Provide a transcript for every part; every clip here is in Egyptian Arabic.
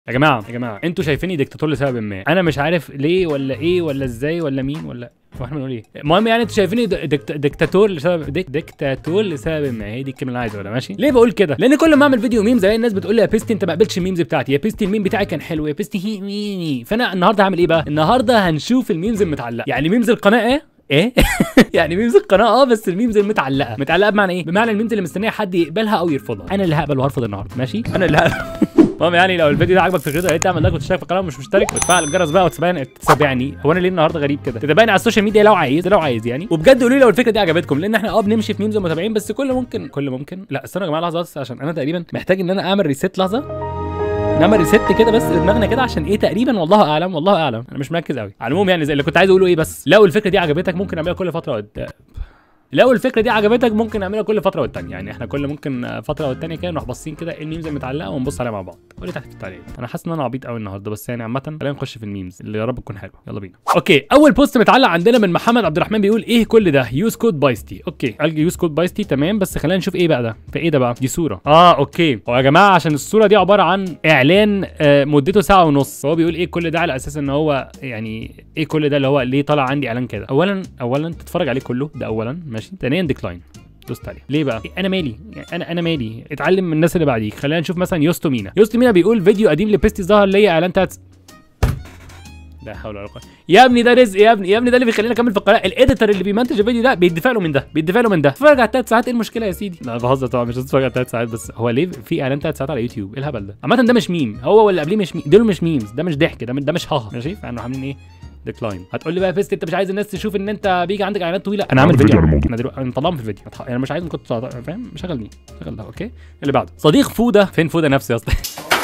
يا جماعه يا جماعه انتوا شايفيني ديكتاتور لسبب ما انا مش عارف ليه ولا ايه ولا ازاي ولا مين ولا هو احنا بنقول ايه المهم يعني انتوا شايفيني د- ديكت... ديكتاتور لسبب ديك... ديكتاتور لسبب ما هي دي الكلمه اللي انا عايز اقولها ماشي ليه بقول كده لان كل ما اعمل فيديو ميمز الاقي الناس بتقول لي يا بيستي انت ما قبلتش الميمز بتاعتي يا بيستي الميم بتاعي كان حلو يا بيستي هي ميني فانا النهارده هعمل ايه بقى النهارده هنشوف الميمز المتعلقه يعني ميمز القناه ايه ايه يعني ميمز القناه اه بس الميمز المتعلقه متعلقه بمعنى ايه بمعنى الميمز اللي مستنيه حد يقبلها او يرفضها انا اللي هقبل وهرفض النهارده ماشي انا اللي هقبل المهم يعني لو الفيديو ده عجبك فكرته يا ريت تعمل لايك وتشترك في القناه ومش مشترك وتفعل الجرس بقى وتتابعني تتابعني هو انا ليه النهارده غريب كده تتابعني على السوشيال ميديا لو عايز لو عايز يعني وبجد قولوا لي لو الفكره دي عجبتكم لان احنا اه بنمشي في ميمز ومتابعين بس كل ممكن كل ممكن لا استنوا يا جماعه لحظه بس عشان انا تقريبا محتاج ان انا اعمل ريست لحظه نعمل ريست كده بس لدماغنا كده عشان ايه تقريبا والله اعلم والله اعلم انا مش مركز قوي على العموم يعني زي اللي كنت عايز اقوله ايه بس لو الفكره دي عجبتك ممكن نعملها كل فتره قد- لو الفكره دي عجبتك ممكن نعملها كل فتره والتانيه يعني احنا كل ممكن فتره والتانيه كده نروح باصين كده ايه الميمز المتعلقه ونبص عليها مع بعض قول لي تحت في التعليقات انا حاسس ان انا عبيط قوي النهارده بس يعني عامه خلينا نخش في الميمز اللي يا رب تكون حلوه يلا بينا اوكي اول بوست متعلق عندنا من محمد عبد الرحمن بيقول ايه كل ده يوز كود بايستي اوكي قال يوز كود بايستي تمام بس خلينا نشوف ايه بقى ده فايه ده بقى دي صوره اه اوكي هو يا جماعه عشان الصوره دي عباره عن اعلان آه مدته ساعه ونص هو بيقول ايه كل ده على اساس ان هو يعني ايه كل ده اللي هو ليه طالع عندي اعلان كده اولا اولا تتفرج عليه كله ده اولا ماشي ثانيا ديكلاين دوست عليه ليه بقى انا مالي يعني انا انا مالي اتعلم من الناس اللي بعديك خلينا نشوف مثلا يوستو مينا يوستو مينا بيقول فيديو قديم لبيستي ظهر ليا اعلان تات لا حول ولا قوه يا ابني ده رزق يا ابني يا ابني ده اللي بيخلينا نكمل في القناه الايديتور اللي بيمنتج الفيديو ده بيدفع له من ده بيدفع له من ده اتفرج على الثلاث ساعات ايه المشكله يا سيدي لا بهزر طبعا مش هتتفرج على الثلاث ساعات بس هو ليه في اعلان ثلاث ساعات على يوتيوب ايه الهبل ده عامه ده مش ميم هو واللي قبليه مش ميم دول مش ميمز ده مش ضحك ده ده مش هاها ماشي فاحنا عاملين ايه ديكلاين هتقول لي بقى يا فيست انت مش عايز الناس تشوف ان انت بيجي عندك اعلانات طويله انا عامل فيديو احنا دلوقتي نطلعهم في الفيديو يعني مش عايز كنت فاهم شغلني شغل ده اوكي اللي بعده صديق فوده فين فوده نفسي يا اسطى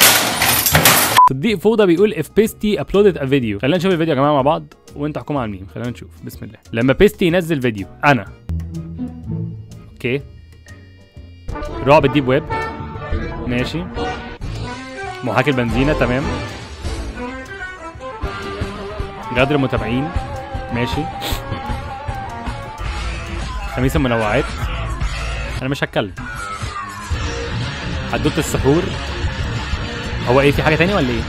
صديق فوده بيقول اف بيستي ابلودد ا فيديو خلينا نشوف الفيديو يا جماعه مع بعض وانت احكموا على الميم خلينا نشوف بسم الله لما بيستي ينزل فيديو انا اوكي رعب الديب ويب ماشي محاكي البنزينه تمام غدر المتابعين ماشي خميس المنوعات انا مش هتكلم حدوته السحور هو ايه في حاجه تاني ولا ايه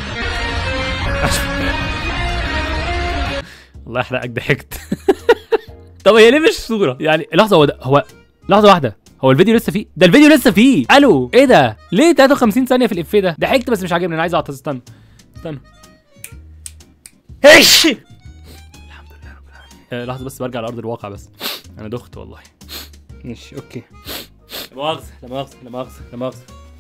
الله يحرقك ضحكت طب هي ليه مش صوره يعني لحظه هو ده هو لحظه واحده هو الفيديو لسه فيه ده الفيديو لسه فيه الو ايه ده ليه 53 ثانيه في الافيه ده ضحكت بس مش عاجبني انا عايز اعطس استنى استنى ايش الحمد لله رب العالمين آه، لحظه بس برجع لارض الواقع بس انا دخت والله ماشي اوكي لا مؤاخذه لا مؤاخذه لا مؤاخذه لا مؤاخذه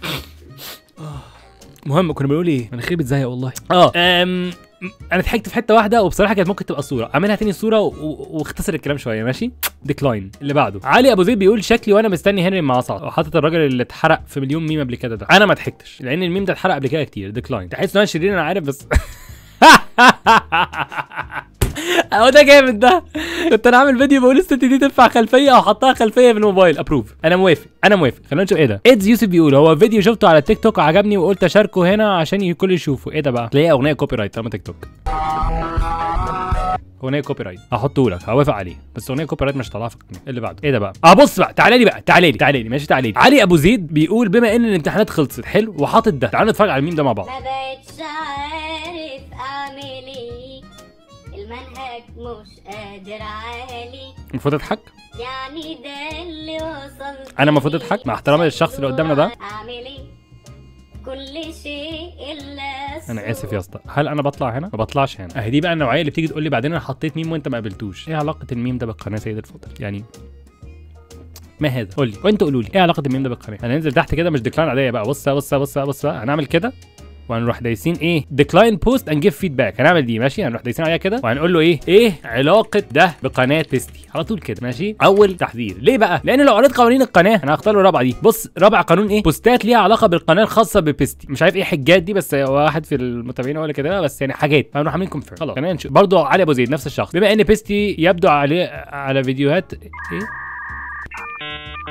المهم كنا بنقول ايه مناخيري بتزيق والله اه أم... انا ضحكت في حته واحده وبصراحه كانت ممكن تبقى صوره اعملها تاني صوره و- و- واختصر الكلام شويه ماشي ديكلاين اللي بعده علي ابو زيد بيقول شكلي وانا مستني هنري مع صعب وحاطط الراجل اللي اتحرق في مليون ميم قبل كده ده انا ما ضحكتش لان الميم ده اتحرق قبل كده كتير ديكلاين تحس ان انا شرير انا عارف بس اهو ده جامد ده كنت انا عامل فيديو بقول الست دي تنفع خلفيه او حطها خلفيه في الموبايل ابروف انا موافق انا موافق خلينا نشوف ايه ده ايدز يوسف بيقول هو فيديو شفته على تيك توك عجبني وقلت اشاركه هنا عشان الكل يشوفه ايه ده بقى تلاقيه اغنيه كوبي رايت طالما تيك توك اغنيه كوبي رايت هحطه لك هوافق عليه بس اغنيه كوبي رايت مش هطلعها في القناه اللي بعده ايه ده بقى اه بص بقى تعالى لي بقى تعالى لي تعالى لي ماشي تعالى لي علي ابو زيد بيقول بما ان الامتحانات خلصت حلو وحاطط ده تعالوا نتفرج على الميم ده مع بعض ما بقتش عارف اعمل ايه المنهج مش قادر عالي المفروض اضحك يعني ده اللي وصلت أنا المفروض أضحك مع احترامي للشخص اللي قدامنا ده؟ اعمل ايه كل شيء الا انا اسف يا اسطى هل انا بطلع هنا ما بطلعش هنا اهي دي بقى النوعيه اللي بتيجي تقول لي بعدين انا حطيت ميم وانت ما قابلتوش ايه علاقه الميم ده بالقناه سيد الفضل يعني ما هذا قول لي وانت قولوا لي ايه علاقه الميم ده بالقناه هننزل تحت كده مش ديكلاين عاديه بقى بص بص بص بص بقى هنعمل كده وهنروح دايسين ايه ديكلاين بوست اند جيف فيدباك هنعمل دي ماشي هنروح دايسين عليها كده وهنقول له ايه ايه علاقه ده بقناه بيستي على طول كده ماشي اول تحذير ليه بقى لان لو قريت قوانين القناه انا هختار له الرابعه دي بص رابع قانون ايه بوستات ليها علاقه بالقناه الخاصه ببيستي مش عارف ايه حجات دي بس هو واحد في المتابعين هو اللي كده بس يعني حاجات فهنروح عاملين كونفيرم خلاص خلينا نشوف برضه علي ابو زيد نفس الشخص بما ان بيستي يبدو عليه على فيديوهات ايه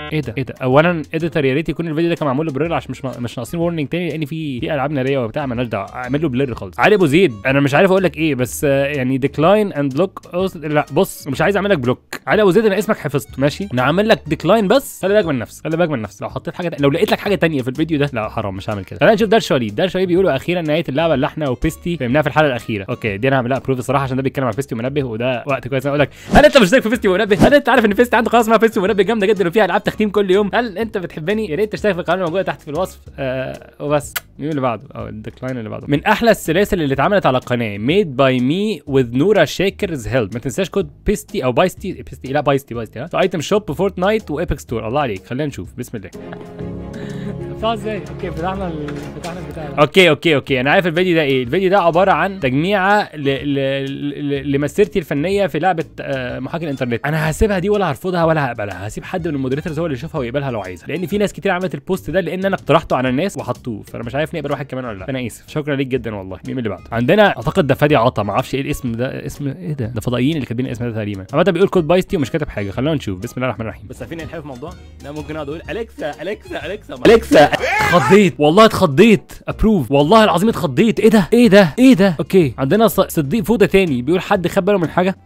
ايه ده ايه ده اولا اديتور يا ريت يكون الفيديو ده كان معمول له بلير عشان مش مش ناقصين ورنينج تاني لان في في العاب ناريه وبتاع مالناش دعوه اعمل له بلير خالص علي ابو زيد انا مش عارف اقول لك ايه بس آه، يعني ديكلاين اند بلوك لا بص مش عايز اعمل لك بلوك علي ابو زيد انا اسمك حفظته ماشي انا عامل لك ديكلاين بس خلي بالك من نفسك خلي بالك من نفسك لو حطيت حاجه لو لقيت لك حاجه تانية في الفيديو ده لا حرام مش هعمل كده خلينا نشوف درش وليد درش وليد بيقولوا اخيرا نهايه اللعبه اللي احنا وبيستي فهمناها في الحلقه الاخيره اوكي دي انا هعملها ابروف الصراحه عشان ده بيتكلم على بيستي ومنبه وده وقت كويس اقول لك هل انت مشترك في بيستي ومنبه هل انت عارف ان بيستي عنده قناه اسمها بيستي ومنبه جامده جدا وفيها العاب تختيم كل يوم هل انت بتحبني يا ريت تشترك في القناه الموجوده تحت في الوصف آه وبس مين اللي بعده او الديكلاين اللي بعده من احلى السلاسل اللي اتعملت على القناه ميد باي مي وذ نورا شاكرز هيلب ما تنساش كود بيستي او بايستي بيستي لا بايستي بايستي ها في ايتم شوب فورتنايت وايبك ستور الله عليك خلينا نشوف بسم الله فتحها ازاي؟ اوكي فتحنا ال... فتحنا البتاع ده. اوكي اوكي اوكي انا عارف الفيديو ده ايه الفيديو ده عباره عن تجميعه ل... ل... ل... لمسيرتي الفنيه في لعبه آه، محاكي الانترنت انا هسيبها دي ولا هرفضها ولا هقبلها هسيب حد من المودريتورز هو اللي يشوفها ويقبلها لو عايزها لان في ناس كتير عملت البوست ده لان انا اقترحته على الناس وحطوه فانا مش عارف نقبل واحد كمان ولا لا انا اسف شكرا ليك جدا والله مين اللي بعده عندنا اعتقد ده فادي عطا ما اعرفش ايه الاسم ده اسم ايه ده ده فضائيين اللي كاتبين الاسم ده تقريبا عامه بيقول كود بايستي ومش كاتب حاجه خلينا نشوف بسم الله الرحمن الرحيم بس عارفين ايه الحلو في الموضوع ده ممكن اقعد اقول اليكسا اليكسا اليكسا اليكسا اتخضيت والله اتخضيت ابروف والله العظيم اتخضيت ايه ده ايه ده ايه ده اوكي عندنا ص- صديق فوده تاني بيقول حد خد باله من حاجه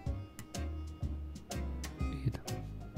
ايه ده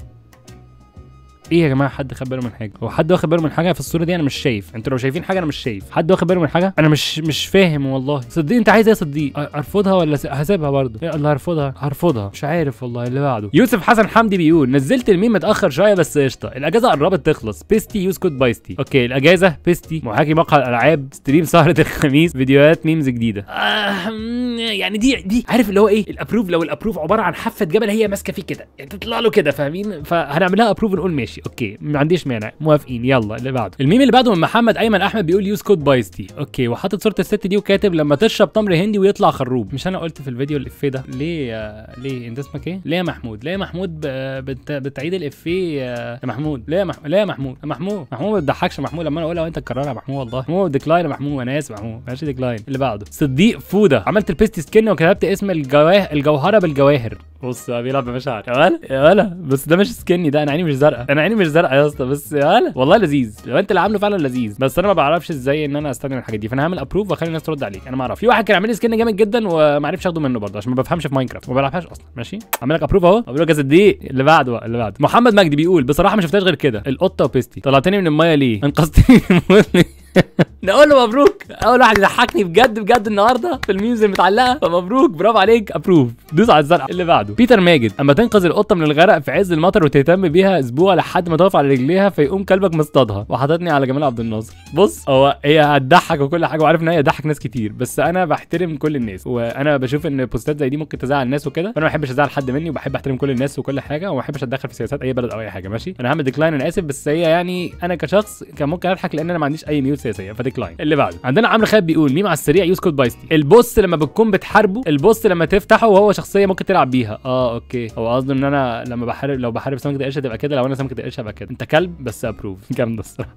ايه يا جماعه حد خد باله من حاجه هو حد واخد باله من حاجه في الصوره دي انا مش شايف انتوا لو شايفين حاجه انا مش شايف حد واخد باله من حاجه انا مش مش فاهم والله صديق انت عايز ايه يا صديق أ- ارفضها ولا س- هسيبها برضه يا الله هرفضها هرفضها مش عارف والله اللي بعده يوسف حسن حمدي بيقول نزلت الميم متاخر شويه بس قشطه الاجازه قربت تخلص بيستي يوز كود بايستي اوكي الاجازه بيستي محاكي مقهى الالعاب ستريم سهره الخميس فيديوهات ميمز جديده آه مم، يعني دي دي عارف اللي هو ايه الابروف لو الابروف عباره عن حافه جبل هي ماسكه فيه كده يعني تطلع له كده فاهمين فهنعملها ابروف ونقول ماشي اوكي ما عنديش مانع موافقين يلا اللي بعده الميم اللي بعده من محمد ايمن احمد بيقول يوز كود بايستي اوكي وحاطط صوره الست دي وكاتب لما تشرب تمر هندي ويطلع خروب مش انا قلت في الفيديو الافيه ده ليه يا ليه انت اسمك ايه ليه يا محمود ليه يا محمود ب... بت... بتعيد الافيه يا يا محمود ليه يا مح... ليه يا محمود يا محمود محمود ما بتضحكش يا محمود لما انا اقولها وانت تكررها يا محمود والله محمود ديكلاين يا محمود انا اسف يا محمود ماشي ديكلاين اللي بعده صديق فوده عملت البيست سكين وكتبت اسم الجواه... الجوهره بالجواهر بص بقى بيلعب بمشاعر يا ولا يا ولا بس ده مش سكني ده انا عيني مش زرقاء انا عيني مش زرقاء يا اسطى بس يا ولا والله لذيذ لو انت اللي عامله فعلا لذيذ بس انا ما بعرفش ازاي ان انا استخدم الحاجات دي فانا هعمل ابروف واخلي الناس ترد عليك انا ما اعرف في واحد كان عامل لي سكن جامد جدا وما عرفش اخده منه برضه عشان ما بفهمش في ماينكرافت وما بلعبهاش اصلا ماشي عامل لك ابروف اهو اقول لك يا صديق اللي بعده بقى، اللي بعده محمد مجدي بيقول بصراحه ما شفتهاش غير كده القطه وبيستي طلعتني من المايه ليه انقذتني من الموت نقول له مبروك اول واحد يضحكني بجد بجد النهارده في الميمز المتعلقه فمبروك برافو عليك ابروف دوس على الزرقاء اللي بعده بيتر ماجد اما تنقذ القطه من الغرق في عز المطر وتهتم بيها اسبوع لحد ما تقف على رجليها فيقوم كلبك مصطادها وحاططني على جمال عبد الناصر بص هو هي هتضحك وكل حاجه وعارف ان هي هتضحك ناس كتير بس انا بحترم كل الناس وانا بشوف ان بوستات زي دي ممكن تزعل الناس وكده فانا ما بحبش ازعل حد مني وبحب احترم كل الناس وكل حاجه وما بحبش اتدخل في سياسات اي بلد او اي حاجه ماشي انا هعمل ديكلاين انا اسف بس هي يعني انا كشخص كان ممكن اضحك لان انا ما عنديش اي ميول سياسيه فديكلاين اللي بعده عندنا عمرو خالد بيقول ميم على السريع يوز كود بايستي البوست لما بتكون بتحاربه البوست لما تفتحه وهو شخصيه ممكن تلعب بيها اه اوكي هو قصده ان انا لما بحارب لو بحارب سمكه القرش هتبقى كده لو انا سمكه القرش هبقى كده انت كلب بس ابروف جامده الصراحه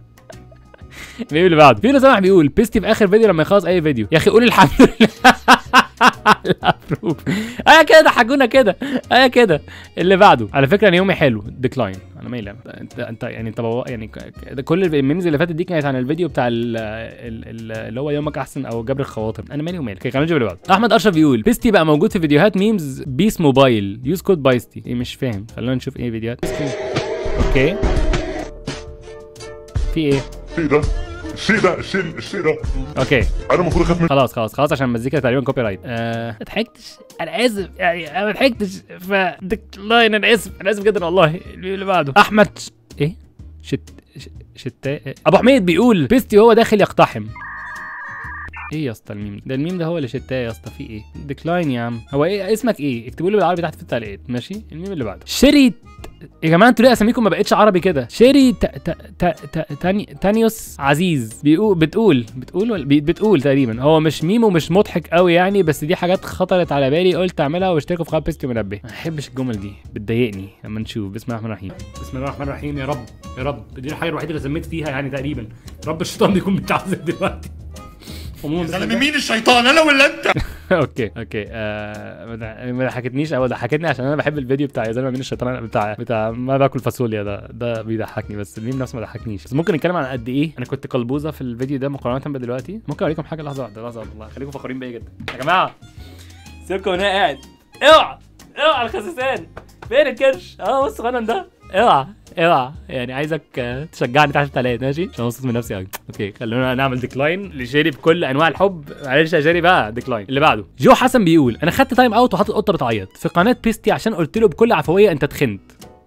مين اللي بعده في سامح بيقول بيستي في اخر فيديو لما يخلص اي فيديو يا اخي قول الحمد لله الابروف ايوه كده ضحكونا كده ايوه كده اللي بعده على فكره انا يومي حلو ديكلاين انا مالي انت انت يعني انت بو... يعني ك- ك- ده كل الميمز اللي فاتت دي كانت عن الفيديو بتاع ال... ال... ال... اللي هو يومك احسن او جبر الخواطر انا مالي ومالي اوكي خلينا نشوف اللي بعده احمد اشرف بيقول بيستي بقى موجود في فيديوهات ميمز بيس موبايل يوز كود بايستي ايه مش فاهم خلينا نشوف ايه فيديوهات اوكي في ايه الشيء ده الشيء ده الشيء الشيء ده اوكي انا المفروض اخاف منه خلاص خلاص خلاص عشان المزيكا تقريبا كوبي رايت آه ما ضحكتش انا اسف يعني انا ما ضحكتش ف ديكلاين انا اسف انا اسف جدا والله اللي بعده احمد ش- ايه شت ش- شتا ابو حميد بيقول بيستي هو داخل يقتحم ايه يا اسطى الميم ده الميم ده هو اللي شتاه يا اسطى في ايه ديكلاين يا عم هو ايه اسمك ايه اكتبوا لي بالعربي تحت في التعليقات ماشي الميم اللي بعده شيري يا جماعه انتوا ليه اساميكم ما بقتش عربي كده شيري ت... ت... ت... ت... تاني... تانيوس عزيز بيقول بتقول بتقول ولا بي- بتقول تقريبا هو مش ميم ومش مضحك قوي يعني بس دي حاجات خطرت على بالي قلت اعملها واشتركوا في قناه بيستي منبه ما بحبش الجمل دي بتضايقني لما نشوف بسم الله الرحمن الرحيم بسم الله الرحمن الرحيم يا رب يا رب دي الحاجه الوحيده اللي سميت فيها يعني تقريبا رب الشيطان يكون بتعذب دلوقتي ومين زلمه مين الشيطان انا ولا انت اوكي اوكي آه ما ضح- ما ضحكتنيش او ضحكتني عشان انا بحب الفيديو بتاع يا زلمه مين الشيطان بتاع بتاع ما باكل فاصوليا ده ده بيضحكني بس الميم نفسه ما ضحكنيش بس ممكن نتكلم عن قد ايه انا كنت قلبوزه في الفيديو ده مقارنه بدلوقتي ممكن اوريكم حاجه لحظه واحده لحظه واحده والله خليكم فخورين بيا جدا يا جماعه سيبكم هنا قاعد اوعى اوعى الخسسان فين الكرش اه بص غنم ده اوعى اوعى يعني عايزك آه، تشجعني تحت ثلاث ماشي عشان مبسوط من نفسي قوي اوكي خلونا نعمل ديكلاين لشيري بكل انواع الحب معلش يا شيري بقى ديكلاين اللي بعده جو حسن بيقول انا خدت تايم اوت وحاطط قطه بتعيط في قناه بيستي عشان قلت له بكل عفويه انت تخنت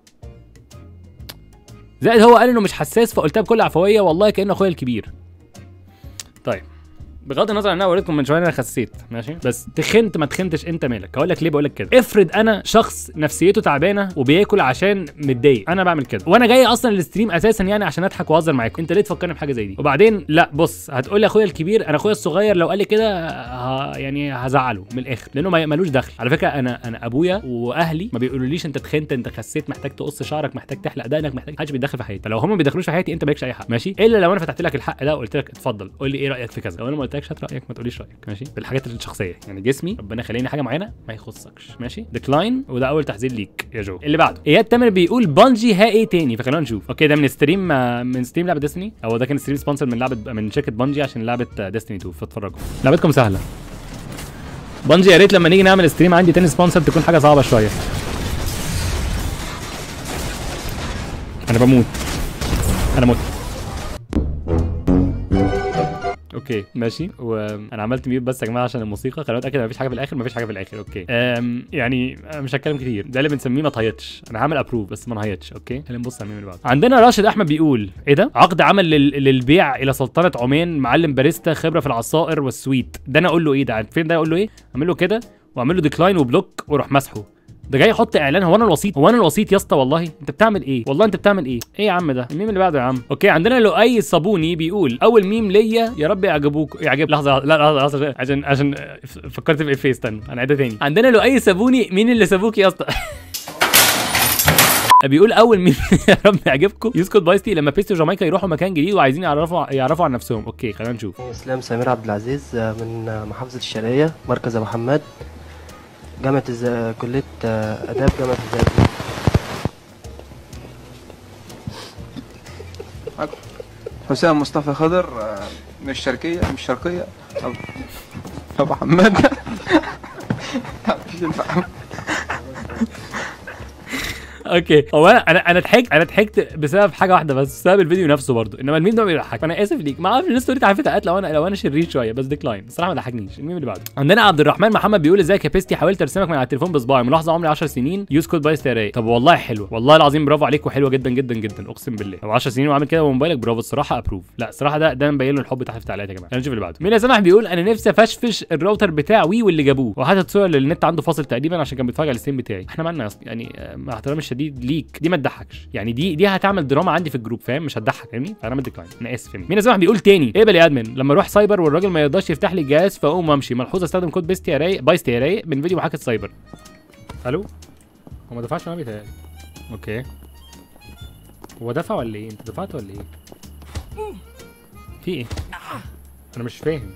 زائد هو قال انه مش حساس فقلتها بكل عفويه والله كانه اخويا الكبير طيب بغض النظر عن انا وريتكم من شويه إن انا خسيت ماشي بس تخنت ما تخنتش انت مالك هقول لك ليه بقول لك كده افرض انا شخص نفسيته تعبانه وبياكل عشان متضايق انا بعمل كده وانا جاي اصلا الاستريم اساسا يعني عشان اضحك واهزر معاكم انت ليه تفكرني بحاجه زي دي وبعدين لا بص هتقول لي اخويا الكبير انا اخويا الصغير لو قال لي كده ه... يعني هزعله من الاخر لانه ما- ملوش دخل على فكره انا انا ابويا واهلي ما بيقولوليش انت تخنت انت خسيت محتاج تقص شعرك محتاج تحلق دقنك محتاج محدش بيتدخل في حياتي فلو هم ما بيدخلوش في حياتي انت مالكش اي حق ماشي الا لو انا فتحت لك الحق ده وقلت لك اتفضل قول لي ايه رايك في كذا لو انا ما قلتلكش هات رايك ما تقوليش رايك ماشي في الحاجات الشخصيه يعني جسمي ربنا خليني حاجه معينه ما يخصكش ماشي ديكلاين وده اول تحذير ليك يا جو اللي بعده اياد تامر بيقول بانجي ها ايه تاني فخلونا نشوف اوكي ده من ستريم آه، من ستريم لعبه ديستني او ده كان ستريم سبونسر من لعبه من شركه بانجي عشان لعبه ديستني 2 فاتفرجوا لعبتكم سهله بانجي يا ريت لما نيجي نعمل ستريم عندي تاني سبونسر تكون حاجه صعبه شويه انا بموت انا مت اوكي ماشي وانا عملت ميوت بس يا جماعه عشان الموسيقى خلينا نتاكد ان مفيش حاجه في الاخر مفيش حاجه في الاخر اوكي أم يعني أنا مش هتكلم كتير ده اللي بنسميه ما تهيطش انا هعمل ابروف بس ما نهيطش اوكي خلينا نبص على الميم اللي بعده عندنا راشد احمد بيقول ايه ده عقد عمل لل... للبيع الى سلطنه عمان معلم باريستا خبره في العصائر والسويت ده انا اقول له ايه ده عارفين ده اقول له ايه اعمل له كده واعمل له ديكلاين وبلوك واروح مسحه ده جاي يحط اعلان هو انا الوسيط هو انا الوسيط يا اسطى والله انت بتعمل ايه والله انت بتعمل ايه ايه يا عم ده الميم اللي بعده يا عم اوكي عندنا لؤي صابوني بيقول اول ميم ليا يا رب يعجبوك يعجب لحظه لا لحظه لحظه عشان عشان ف- فكرت في افيه استنى انا عيدها تاني عندنا لؤي صابوني مين اللي سابوك يا اسطى بيقول اول ميم يا رب يعجبكم يسكت بايستي لما بيستي وجامايكا يروحوا مكان جديد وعايزين يعرفوا يعرفوا عن نفسهم اوكي خلينا نشوف اسلام سمير عبد العزيز آه، من آه، محافظة الشرقية مركز ابو حماد جامعة الز... كلية آه، آداب جامعة الزقازيق حسام مصطفى خضر آه، من الشرقية من الشرقية أبو, أبو حماد مش ينفع. اوكي هو انا انا انا ضحكت انا ضحكت بسبب حاجه واحده بس بسبب الفيديو نفسه برضه انما الميم ده ما بيضحك فانا اسف ليك ما اعرفش الناس تقول لي تعرف تعقد لو انا لو انا شرير شويه بس ديكلاين الصراحه ما ضحكنيش الميم اللي بعده عندنا عبد الرحمن محمد بيقول ازيك يا بيستي حاولت ارسمك من على التليفون بصباعي ملاحظه عمري 10 سنين يوز كود بايس تيراي طب والله حلوه والله العظيم برافو عليك وحلوه جدا جدا جدا اقسم بالله لو 10 سنين وعامل كده بموبايلك برافو الصراحه ابروف لا الصراحه ده ده مبين له الحب تحت في التعليقات يا جماعه خلينا نشوف اللي بعده مين سمح بيقول انا نفسي افشفش الراوتر بتاع وي واللي جابوه وحاطط صور للنت عنده فاصل تقريبا عشان كان بيتفرج على الستريم بتاعي احنا مالنا يا اسطى؟ يعني آه، مع احترامي الشديد ليك دي ما تضحكش يعني دي دي هتعمل دراما عندي في الجروب فاهم مش هتضحك فاهمني فانا من ديكلاين انا اسف فاهمني مين سمح بيقول تاني ايه يا ادمن لما اروح سايبر والراجل ما يرضاش يفتح لي الجهاز فاقوم وامشي ملحوظه استخدم كود بيستي يا رايق بايستي يا رايق من فيديو محاكاه سايبر الو هو ما دفعش معايا بيتهيألي اوكي هو دفع ولا ايه انت دفعت ولا ايه في ايه انا مش فاهم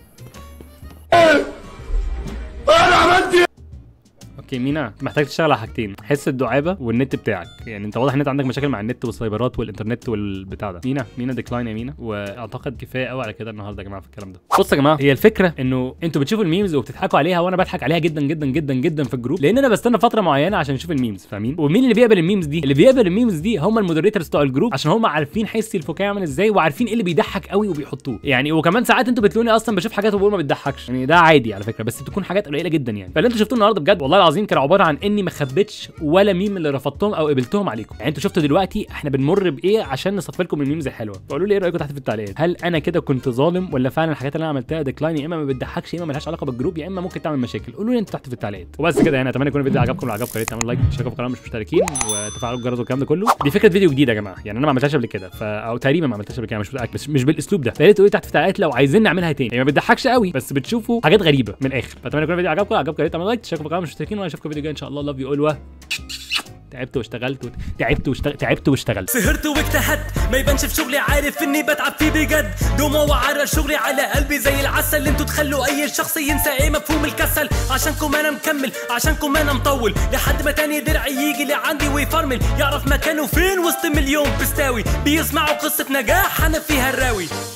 اوكي مينا انت محتاج تشتغل على حاجتين حس الدعابه والنت بتاعك يعني انت واضح ان انت عندك مشاكل مع النت والسايبرات والانترنت والبتاع ده مينا مينا ديكلاين يا مينا واعتقد كفايه قوي على كده النهارده يا جماعه في الكلام ده بصوا يا جماعه هي الفكره انه انتوا بتشوفوا الميمز وبتضحكوا عليها وانا بضحك عليها جدا جدا جدا جدا في الجروب لان انا بستنى فتره معينه عشان اشوف الميمز فاهمين ومين اللي بيقبل الميمز دي اللي بيقبل الميمز دي هم المودريتورز بتوع الجروب عشان هم عارفين حسي الفكاهه عامل ازاي وعارفين ايه اللي بيضحك قوي وبيحطوه يعني وكمان ساعات انتوا بتلاقوني اصلا بشوف حاجات وبقول ما بتضحكش يعني ده عادي على فكره بس بتكون حاجات قليله جدا يعني فاللي انتوا شفتوه النهارده بجد والله العظيم كان عباره عن اني ما خبيتش ولا ميم اللي رفضتهم او قبلتهم عليكم يعني انتوا شفتوا دلوقتي احنا بنمر بايه عشان نصفي لكم الميمز الحلوه فقولوا لي ايه رايكم تحت في التعليقات هل انا كده كنت ظالم ولا فعلا الحاجات اللي انا عملتها ديكلاين يا اما ما بتضحكش يا اما ملهاش علاقه بالجروب يا اما ممكن تعمل مشاكل قولوا لي انتوا تحت في التعليقات وبس كده يعني اتمنى يكون الفيديو عجبكم لو عجبكم يا ريت تعملوا لايك تشتركوا في القناه مش مشتركين وتفعلوا الجرس والكلام ده كله دي فكره فيديو جديده يا جماعه يعني انا ما عملتهاش قبل كده ف... او تقريبا ما عملتهاش قبل كده مش متاكد بس مش بالاسلوب ده فيا ريت تقولوا لي تحت في التعليقات لو عايزين نعملها تاني يعني ما بتضحكش قوي بس بتشوفوا حاجات غريبه من الاخر فاتمنى يكون الفيديو عجبكم عجبكم يا ريت تعملوا لايك تشتركوا في القناه مش مشتركين وانا اشوفكم فيديو جاي ان شاء الله لاف يو اول تعبت واشتغلت و... تعبت واشتغلت تعبت واشتغلت سهرت واجتهدت ما يبانش في شغلي عارف اني بتعب فيه بجد دوما وعرى شغلي على قلبي زي العسل انتوا تخلوا اي شخص ينسى ايه مفهوم الكسل عشانكم انا مكمل عشانكم انا مطول لحد ما تاني درعي يجي لعندي ويفرمل يعرف مكانه فين وسط مليون بستاوي بيسمعوا قصة نجاح انا فيها الراوي